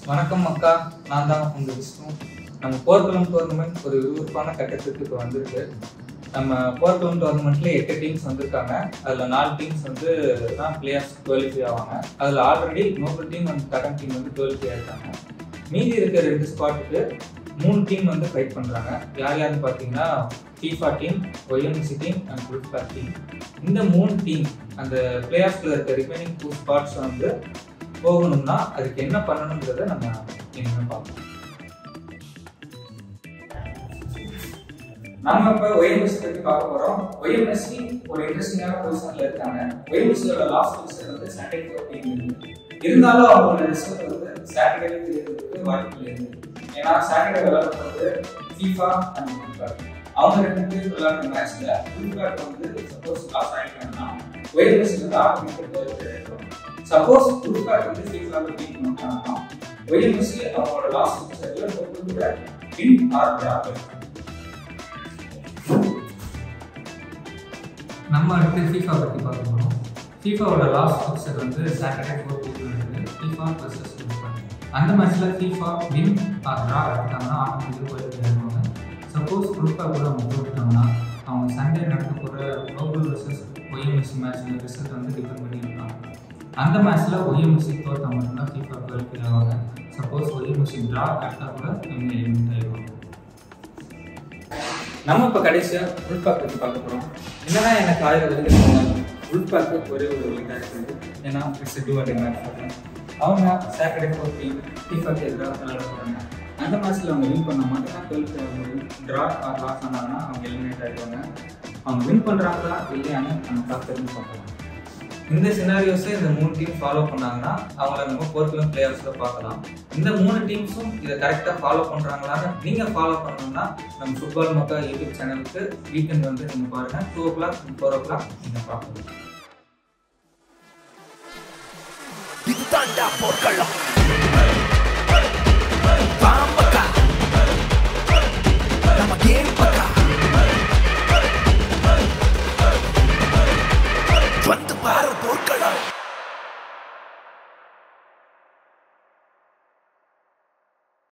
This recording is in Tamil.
வணக்கம் அக்கா நான் தான் உங்க விஷ்ணு நம்ம போர்க்குளம் டோர்னமெண்ட் ஒரு விறுவிறுப்பான கட்டத்துக்கு இப்போ வந்திருக்கு நம்ம போர்க்குளம் டோர்னமெண்ட்ல எட்டு டீம்ஸ் வந்திருக்காங்க அதுல நாலு டீம்ஸ் வந்து தான் பிளேயர்ஸ் குவாலிஃபை ஆவாங்க அதுல ஆல்ரெடி நோபல் டீம் அண்ட் கடன் டீம் வந்து குவாலிஃபை ஆயிருக்காங்க மீதி இருக்க ரெண்டு ஸ்பாட்டுக்கு மூணு டீம் வந்து ஃபைட் பண்றாங்க யார் யாருன்னு பார்த்தீங்கன்னா FIFA team YMC team and குல்ஃபா டீம் இந்த மூணு டீம் அந்த பிளேயர்ஸ்ல இருக்க ரிமைனிங் டூ ஸ்பாட்ஸ் வந்து போகணும்னா அதுக்கு என்ன பண்ணணுங்கிறத நம்ம இனிமே பார்ப்போம் நம்ம இப்ப ஒய்எம்எஸ் பத்தி பார்க்க போறோம் ஒய்எம்எஸ்சி ஒரு இன்ட்ரெஸ்டிங்கான பொசிஷன்ல இருக்காங்க ஒய்எம்எஸ்சியோட லாஸ்ட் பொசிஷன் வந்து சாட்டர்டே ஃபோர்டீன் இருக்கு இருந்தாலும் அவங்களோட ரிசல்ட் வந்து சாட்டர்டே தெரியுறதுக்கு வாய்ப்பு இருக்கு ஏன்னா சாட்டர்டே விளையாடுறது ஃபீஃபா அண்ட் ஃபுட்பால் அவங்க ரெண்டு பேர் விளையாடுற மேட்ச்ல ஃபுட்பால் வந்து சப்போஸ் லாஸ் ஆயிட்டாங்கன்னா ஒய்எம்எஸ்சி வந்து ஆரம்பிக்கிறது சப்போஸ் ஃபுட்பால் வந்து ஃபீஃபாவில் பீட் பண்ணாங்கன்னா ஒய்எம்எஸ்சி அவங்களோட லாஸ்ட் பொசிஷன்ல கூட வின் ஆர் டிரா நம்ம அடுத்து ஃபீஃபா பற்றி பார்க்க போகிறோம் ஃபீஃபாவோட லாஸ்ட் ஃபிக்சர் வந்து சாட்டர்டே ஃபோர் டூ நடக்குது ஃபீஃபா வர்சஸ் குரூப் அந்த மேட்ச்சில் ஃபீஃபா வின் ஆர் ட்ரா எடுத்தாங்கன்னா ஆட்டோமேட்டிக் போயிட்டு இருப்பாங்க சப்போஸ் குரூப்பாக கூட அவங்க போட்டுட்டாங்கன்னா அவங்க சண்டே நடக்க போகிற குளோபல் வர்சஸ் ஒய்எம்எஸ்சி மேட்ச்சில் ரிசல்ட் வந்து டிபெண்ட் பண்ணியிருக்காங்க அந்த மேட்ச்சில் ஒய்எம்எஸ்சி தோற்றா மட்டும்தான் ஃபீஃபா குவாலிஃபை ஆவாங்க சப்போஸ் ஒய்எம்எஸ்சி ட்ரா எடுத்தால் கூட இவங்க எலிமினேட் ஆகிடுவாங்க நம்ம இப்போ கடைசியாக உள்பாக் பற்றி பார்க்க போகிறோம் என்னன்னா எனக்கு ஆயிரம் வரைக்கும் சொன்னாலும் உள்பாக்கு ஒரே ஒரு இதாக இருக்குது ஏன்னா இட்ஸ் டூ அண்ட் மேட்ச் அவங்க சாட்டர்டே ஃபோர் டீம் ஃபீஃபாக்கு எதிராக விளையாட போகிறாங்க அந்த மேட்ச்சில் அவங்க வின் பண்ண மட்டும்தான் டுவெல்த் முடியும் ட்ரா ஆர் லாஸ் ஆனாங்கன்னா அவங்க எலிமினேட் ஆகிடுவாங்க அவங்க வின் பண்ணுறாங்களா இல்லையான்னு நம்ம காத்திருந்து பார்க்கலாம் இந்த சினாரியோஸை இந்த மூணு டீம் ஃபாலோ பண்ணாங்கன்னா அவங்கள நம்ம போர்க்குலம் பிளேயர்ஸில் பார்க்கலாம் இந்த மூணு டீம்ஸும் இதை கரெக்டாக ஃபாலோ பண்ணுறாங்களான்னு நீங்கள் ஃபாலோ பண்ணணும்னா நம்ம ஃபுட்பால் மக்கா யூடியூப் சேனலுக்கு வீக்கெண்ட் வந்து நீங்கள் பாருங்கள் two o'clock four o'clock நீங்கள் பார்க்கலாம் இதுதான்டா போர்க்களம்